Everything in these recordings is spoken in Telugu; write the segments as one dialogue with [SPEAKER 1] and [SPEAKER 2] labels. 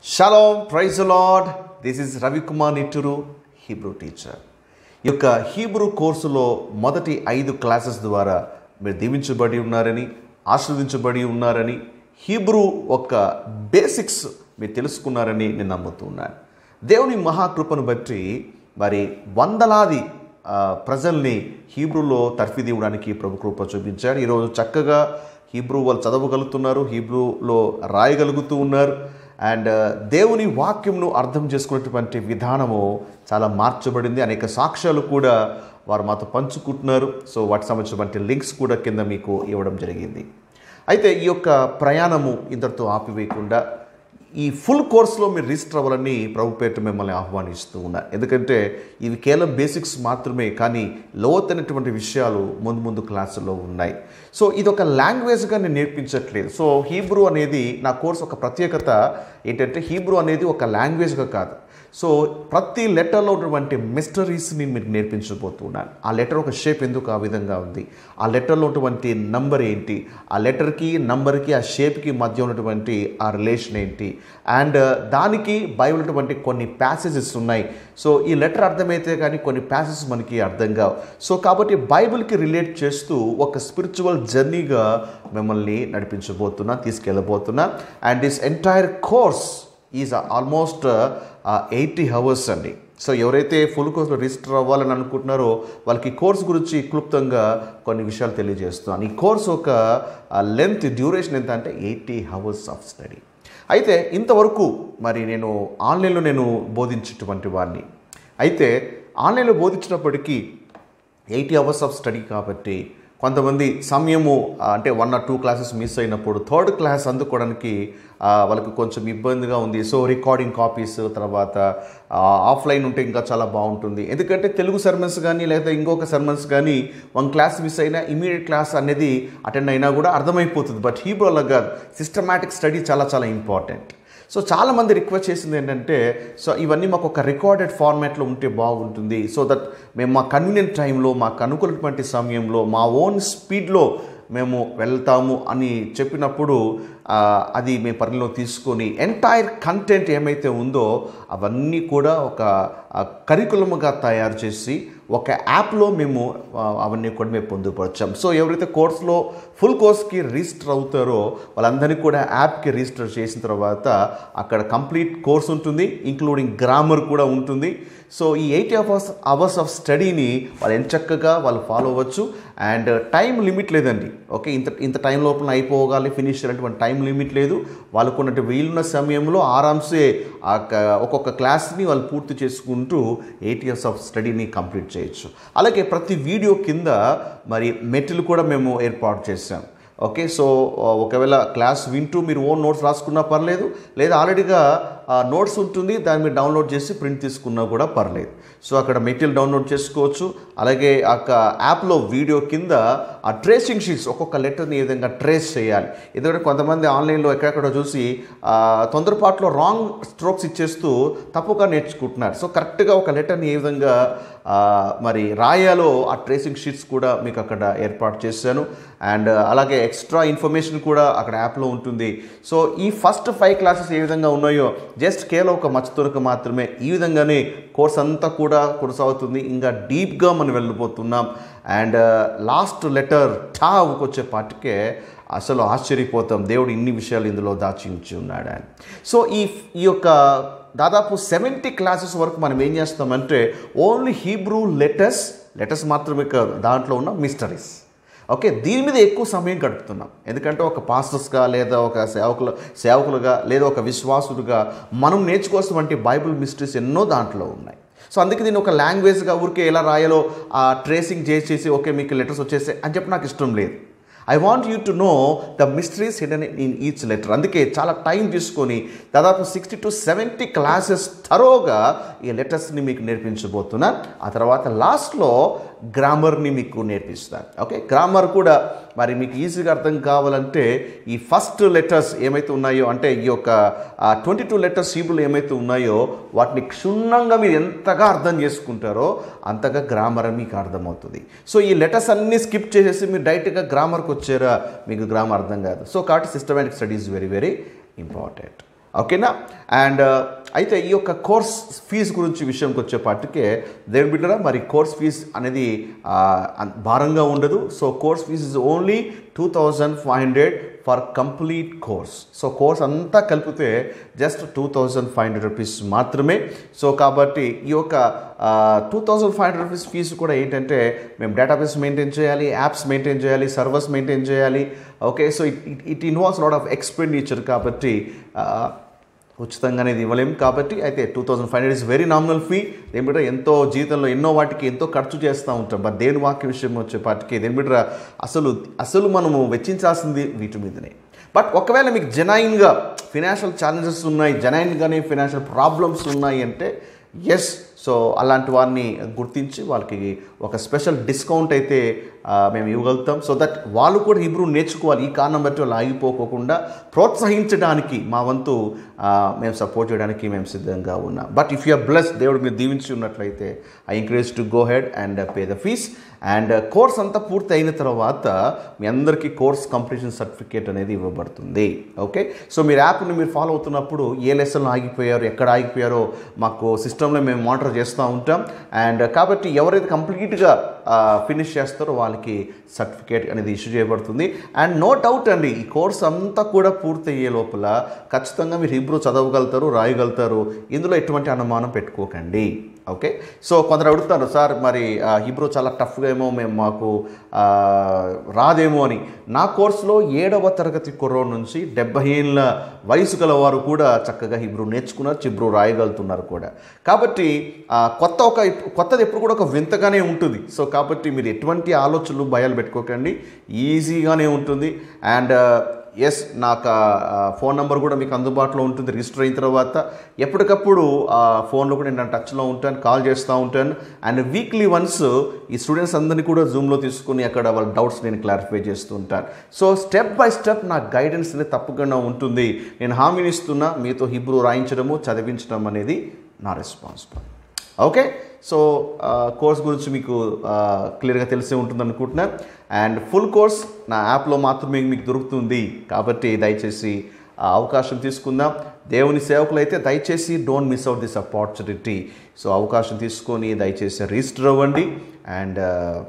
[SPEAKER 1] shalom praise Lord this is Ravikumar Nitturu Hebrew teacher ఈ యొక్క హీబ్రూ కోర్సులో మొదటి ఐదు క్లాసెస్ ద్వారా మీరు దీవించబడి ఉన్నారని ఆస్వాదించబడి ఉన్నారని హీబ్రూ యొక్క బేసిక్స్ మీరు తెలుసుకున్నారని నేను నమ్ముతున్నాను దేవుని మహాకృపను బట్టి మరి వందలాది ఆ, ప్రజల్ని హీబ్రూలో తర్ఫీదు ఇవ్వడానికి ప్రభు కృప చూపించాడు ఈరోజు చక్కగా హీబ్రూ వాళ్ళు చదవగలుగుతున్నారు హీబ్రూలో రాయగలుగుతూ ఉన్నారు అండ్ దేవుని వాక్యంను అర్థం చేసుకునేటువంటి విధానము చాలా మార్చబడింది అనేక సాక్ష్యాలు కూడా వారు మాతో పంచుకుంటున్నారు సో వాటికి సంబంధించినటువంటి లింక్స్ కూడా కింద మీకు ఇవ్వడం జరిగింది అయితే ఈ యొక్క ప్రయాణము ఇంతటితో ఆపివేయకుండా ఈ ఫుల్ కోర్స్లో మీరు రిజిస్టర్ అవ్వాలని ప్రభు పేరు మిమ్మల్ని ఆహ్వానిస్తూ ఉన్నారు ఎందుకంటే ఇవి కేవలం బేసిక్స్ మాత్రమే కానీ లోతైనటువంటి విషయాలు ముందు ముందు క్లాసుల్లో ఉన్నాయి సో ఇది ఒక లాంగ్వేజ్గా నేను నేర్పించట్లేదు సో హీబ్రూ అనేది నా కోర్స్ ఒక ప్రత్యేకత ఏంటంటే హీబ్రూ అనేది ఒక లాంగ్వేజ్గా కాదు సో ప్రతి లెటర్లో ఉన్నటువంటి మిస్టరీస్ని మీకు నేర్పించబోతున్నాను ఆ లెటర్ ఒక షేప్ ఎందుకు ఆ విధంగా ఉంది ఆ లెటర్లో ఉన్నటువంటి నంబర్ ఏంటి ఆ లెటర్కి నంబర్కి ఆ షేప్కి మధ్య ఉన్నటువంటి ఆ రిలేషన్ ఏంటి అండ్ దానికి బైబిల్ ఉన్నటువంటి కొన్ని ప్యాసేజెస్ ఉన్నాయి సో ఈ లెటర్ అర్థమైతే కానీ కొన్ని ప్యాసేజెస్ మనకి అర్థం కావు సో కాబట్టి బైబిల్కి రిలేట్ చేస్తూ ఒక స్పిరిచువల్ జర్నీగా మిమ్మల్ని నడిపించబోతున్నా తీసుకెళ్ళబోతున్నా and this entire course is almost eighty hours అండి సో ఎవరైతే ఫుల్ కోర్స్లో రిజిస్టర్ అవ్వాలని అనుకుంటున్నారో వాళ్ళకి ఈ కోర్స్ గురించి క్లుప్తంగా కొన్ని విషయాలు తెలియజేస్తున్నాను ఈ కోర్స్ ఒక లెంత్ డ్యూరేషన్ ఎంత అంటే ఎయిటీ అవర్స్ ఆఫ్ స్టడీ అయితే ఇంతవరకు మరి నేను ఆన్లైన్లో నేను బోధించేటువంటి వాడిని అయితే ఆన్లైన్లో బోధించినప్పటికీ ఎయిటీ అవర్స్ ఆఫ్ స్టడీ కాబట్టి కొంతమంది సమయము ఆ, అంటే one or two classes miss అయినప్పుడు థర్డ్ క్లాస్ అందుకోవడానికి ఆ, వాళ్ళకి కొంచెం ఇబ్బందిగా ఉంది సో రికార్డింగ్ కాపీస్ తర్వాత ఆ, ఆఫ్లైన్ ఉంటే ఇంకా చాలా బాగుంటుంది ఎందుకంటే తెలుగు సెర్మన్స్ కానీ లేదా ఇంకొక సెర్మన్స్ కానీ వన్ క్లాస్ మిస్ అయినా ఇమీడియట్ క్లాస్ అనేది అటెండ్ అయినా కూడా అర్థమైపోతుంది బట్ హీబ్రో అలా కాదు సిస్టమాటిక్ స్టడీ చాలా చాలా ఇంపార్టెంట్ సో చాలామంది రిక్వెస్ట్ చేసింది ఏంటంటే సో ఇవన్నీ మాకు ఒక రికార్డెడ్ ఫార్మాట్లో ఉంటే బాగుంటుంది సో దట్ మేము మా కన్వీనియంట్ టైంలో మాకు అనుకున్నటువంటి సమయంలో మా ఓన్ స్పీడ్లో మేము వెళ్తాము అని చెప్పినప్పుడు ఆ, అది మేము పరిగణలో తీసుకొని ఎంటైర్ కంటెంట్ ఏమైతే ఉందో అవన్నీ కూడా ఒక కరికులముగా తయారు చేసి ఒక యాప్లో మేము ఆ, అవన్నీ కూడా మేము పొందుపరచాం సో ఎవరైతే కోర్సులో ఫుల్ కోర్స్కి రిజిస్టర్ అవుతారో వాళ్ళందరినీ కూడా యాప్కి రిజిస్టర్ చేసిన తర్వాత అక్కడ కంప్లీట్ కోర్స్ ఉంటుంది ఇంక్లూడింగ్ గ్రామర్ కూడా ఉంటుంది సో ఈ ఎయిటీ అవర్స్ అవర్స్ ఆఫ్ స్టడీని వాళ్ళు ఎంచక్కగా వాళ్ళు ఫాలో అవ్వచ్చు అండ్ టైం లిమిట్ లేదండి ఓకే ఇంత ఇంత టైం లోపల అయిపోగాలి ఫినిష్ అనేటువంటి టైం లిమిట్ లేదు వాళ్ళకు ఉన్నట్టు వీలున్న సమయంలో ఆరామ్సే ఆ క- ఒక్కొక్క క్లాస్ని వాళ్ళు పూర్తి చేసుకుంటూ ఎయిట్ ఇయర్స్ ఆఫ్ స్టడీని కంప్లీట్ చేయొచ్చు అలాగే ప్రతి వీడియో కింద మరి మెటీరియల్ కూడా మేము ఏర్పాటు చేసాం ఓకే సో ఆ, ఒకవేళ క్లాస్ వింటూ మీరు ఓన్ నోట్స్ రాసుకున్నా పర్లేదు లేదా ఆల్రెడీగా నోట్స్ ఉంటుంది దాన్ని మీరు డౌన్లోడ్ చేసి ప్రింట్ తీసుకున్నా కూడా పర్లేదు సో అక్కడ మెటీరియల్ డౌన్లోడ్ చేసుకోవచ్చు అలాగే ఆ యొక్క యాప్లో వీడియో కింద ఆ ట్రేసింగ్ షీట్స్ ఒక్కొక్క లెటర్ని ఏ విధంగా ట్రేస్ చేయాలి ఎందుకంటే కొంతమంది ఆన్లైన్లో ఎక్కడెక్కడ చూసి ఆ, తొందరపాటులో రాంగ్ స్ట్రోక్స్ ఇచ్చేస్తూ తప్పుగా నేర్చుకుంటున్నారు సో కరెక్ట్గా ఒక లెటర్ని ఏ విధంగా ఆ, మరి రాయాలో ఆ ట్రేసింగ్ షీట్స్ కూడా మీకు అక్కడ ఏర్పాటు చేశాను అండ్ అలాగే ఎక్స్ట్రా ఇన్ఫర్మేషన్ కూడా అక్కడ యాప్లో ఉంటుంది సో ఈ ఫస్ట్ ఫైవ్ క్లాసెస్ ఏ విధంగా ఉన్నాయో జస్ట్ కేవలం ఒక మచ్చతొరక మాత్రమే ఈ విధంగానే కోర్స్ అంతా కూడా కొనసాగుతుంది ఇంకా డీప్గా మనం వెళ్ళిపోతున్నాం అండ్ లాస్ట్ లెటర్ టావ్కి వచ్చే పాటికే అసలు ఆశ్చర్యపోతాం దేవుడు ఇన్ని విషయాలు ఇందులో దాచించి ఉన్నాడు అని సో ఈ ఈ యొక్క దాదాపు సెవెంటీ క్లాసెస్ వరకు మనం ఏం చేస్తామంటే ఓన్లీ హీబ్రూ లెటర్స్ లెటర్స్ మాత్రమే కాదు దాంట్లో ఉన్న మిస్టరీస్ ఓకే దీని మీద ఎక్కువ సమయం గడుపుతున్నాం ఎందుకంటే ఒక పాస్టర్స్గా లేదా ఒక సేవకులు సేవకులుగా లేదా ఒక విశ్వాసులుగా మనం నేర్చుకోవాల్సినటువంటి బైబిల్ మిస్టరీస్ ఎన్నో దాంట్లో ఉన్నాయి సో అందుకే దీన్ని ఒక లాంగ్వేజ్గా ఊరికే ఎలా రాయాలో ట్రేసింగ్ చేసేసి ఓకే మీకు లెటర్స్ వచ్చేసాయి అని చెప్పి నాకు ఇష్టం లేదు I want you to know the mysteries hidden in each letter అందుకే చాలా టైం తీసుకొని దాదాపు సిక్స్టీ టు సెవెంటీ క్లాసెస్ తరోగా ఈ లెటర్స్ని మీకు నేర్పించబోతున్నా ఆ తర్వాత లాస్ట్లో గ్రామర్ని మీకు నేర్పిస్తాను ఓకే గ్రామర్ కూడా మరి మీకు ఈజీగా అర్థం కావాలంటే ఈ ఫస్ట్ లెటర్స్ ఏమైతే ఉన్నాయో అంటే ఈ యొక్క ట్వంటీ టూ లెటర్స్ సీబులు ఏమైతే ఉన్నాయో వాటిని క్షుణ్ణంగా మీరు ఎంతగా అర్థం చేసుకుంటారో అంతగా గ్రామర్ మీకు అర్థమవుతుంది సో ఈ లెటర్స్ అన్నీ స్కిప్ చేసేసి మీరు డైరెక్ట్గా గ్రామర్కి వచ్చారా మీకు గ్రామర్ అర్థం కాదు సో కాబట్టి systematic studies very very important ఓకేనా అండ్ అయితే ఈ యొక్క కోర్స్ ఫీజు గురించి విషయంకి వచ్చేపాటికే దేవుని బిడ్డరా మరి కోర్స్ ఫీజ్ అనేది ఆ, అన్- భారంగా ఉండదు so course fee is only two thousand five hundred for complete course so course అంతా కలిపితే just two thousand five hundred rupees మాత్రమే సో కాబట్టి ఈ యొక్క two thousand five hundred rupees fee కూడా ఏంటంటే మేము డేటాబేస్ మెయింటైన్ చేయాలి యాప్స్ మెయింటైన్ చేయాలి సర్వర్స్ మెయింటైన్ చేయాలి okay so it it involves lot of expenditure కాబట్టి ఆ, ఉచితంగానే ఇది ఇవ్వలేం కాబట్టి అయితే two thousand five hundred is very nominal fee దేని బిడ్డ ఎంతో జీవితంలో ఎన్నో వాటికి ఎంతో ఖర్చు చేస్తూ ఉంటాం బట్ దేని వాక్య విషయం వచ్చేపాటికి దేని బిడ్డ అసలు అసలు మనము వెచ్చించాల్సింది వీటి మీదనే బట్ ఒకవేళ మీకు జెనైన్గా ఫినాన్షియల్ ఛాలెంజెస్ ఉన్నాయి జెనైన్గానే ఫినాన్షియల్ ప్రాబ్లమ్స్ ఉన్నాయి అంటే ఎస్ సో అలాంటి వారిని గుర్తించి వాళ్ళకి ఒక స్పెషల్ డిస్కౌంట్ అయితే ఆ, మేము ఇవ్వగలుగుతాం సో దట్ వాళ్ళు కూడా హిబ్రూ నేర్చుకోవాలి ఈ కారణం బట్టి వాళ్ళు ఆగిపోకోకుండా ప్రోత్సహించడానికి మా వంతు ఆ, మేము సపోర్ట్ చేయడానికి మేము సిద్ధంగా ఉన్నాం బట్ ఇఫ్ యూఆర్ బ్లెస్ దేవుడు మీరు దీవించి ఉన్నట్లయితే I encourage to go ahead and pay the fees and course అంతా పూర్తి అయిన తర్వాత మీ అందరికీ కోర్స్ కంప్లీషన్ సర్టిఫికేట్ అనేది ఇవ్వబడుతుంది ఓకే సో మీరు యాప్ని మీరు ఫాలో అవుతున్నప్పుడు ఏ లెసన్లో ఆగిపోయారు ఎక్కడ ఆగిపోయారో మాకు సిస్టంలో మేము మానిటర్ చేస్తూ ఉంటాం అండ్ కాబట్టి ఎవరైతే కంప్లీట్గా ఫినిష్ చేస్తారో వాళ్ళకి సర్టిఫికేట్ అనేది ఇష్యూ చేయబడుతుంది అండ్ నో డౌట్ అండి ఈ కోర్స్ అంతా కూడా పూర్తి అయ్యే లోపల ఖచ్చితంగా మీరు హిబ్రూ చదవగలుగుతారు రాయగలుగుతారు ఇందులో ఎటువంటి అనుమానం పెట్టుకోకండి ఓకే సో కొందరు అడుగుతారు సార్ మరి ఆ, హిబ్రూ చాలా టఫ్గా ఏమో మేము మాకు ఆ, రాదేమో అని నా కోర్సులో ఏడవ తరగతి కుర్రోడు నుంచి డెబ్బై ఏళ్ళ వయసు గల వారు కూడా చక్కగా హిబ్రూ నేర్చుకున్నారు హిబ్రూ రాయగలుగుతున్నారు కూడా కాబట్టి ఆ, కొత్త ఒక కొత్తది ఎప్పుడు కూడా ఒక వింతగానే ఉంటుంది సో కాబట్టి మీరు ఎటువంటి ఆలోచనలు భయాలు పెట్టుకోకండి ఈజీగానే ఉంటుంది అండ్ ఎస్ నాకు ఫోన్ నెంబర్ కూడా మీకు అందుబాటులో ఉంటుంది రిజిస్టర్ అయిన తర్వాత ఎప్పటికప్పుడు ఆ ఫోన్లో కూడా నేను టచ్లో ఉంటాను కాల్ చేస్తూ ఉంటాను అండ్ వీక్లీ వన్స్ ఈ స్టూడెంట్స్ అందరినీ కూడా జూమ్లో తీసుకుని అక్కడ వాళ్ళ డౌట్స్ నేను క్లారిఫై చేస్తూ ఉంటాను సో స్టెప్ బై స్టెప్ నా గైడెన్స్ అనేది తప్పకుండా ఉంటుంది నేను హామీని ఇస్తున్నా మీతో హిబ్రూ రాయించడము చదివించడం అనేది నా రెస్పాన్సిబుల్ ఓకే సో కోర్స్ గురించి మీకు క్లియర్గా తెలిసే ఉంటుంది అనుకుంటున్నాను అండ్ ఫుల్ కోర్స్ నా యాప్లో మాత్రమే మీకు దొరుకుతుంది కాబట్టి దయచేసి ఆ అవకాశం తీసుకుందాం దేవుని సేవకులు అయితే దయచేసి don't miss out this opportunity so అవకాశం తీసుకొని దయచేసి రిజిస్టర్ అవ్వండి అండ్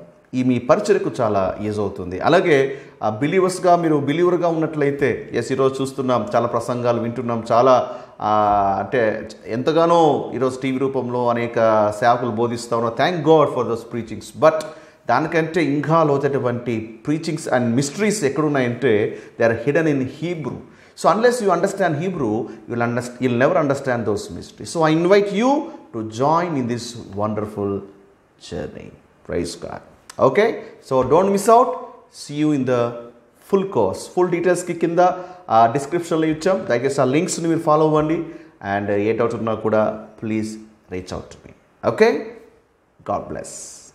[SPEAKER 1] ఈ మీ పరిచయకు చాలా యూజ్ అవుతుంది అలాగే బిలీవర్స్గా మీరు బిలీవర్గా ఉన్నట్లయితే ఎస్ ఈరోజు చూస్తున్నాం చాలా ప్రసంగాలు వింటున్నాం చాలా ఆ, అంటే ఎంతగానో ఈరోజు టీవీ రూపంలో అనేక సేవకులు బోధిస్తూ ఉన్నారు thank God for those preachings but దానికంటే ఇంకా లోతటువంటి ప్రీచింగ్స్ అండ్ మిస్టరీస్ ఎక్కడున్నాయంటే they are hidden in Hebrew so unless you understand Hebrew you'll understand you'll never understand those mysteries so I invite you to join in this wonderful journey praise God okay so don't miss out see you in the full course full డీటెయిల్స్కి కింద ఆ డిస్క్రిప్షన్లో ఇచ్చాం దయచేసి ఆ లింక్స్ని మీరు ఫాలో అవ్వండి అండ్ ఏ డౌట్ ఉన్నా కూడా please reach out to me okay God bless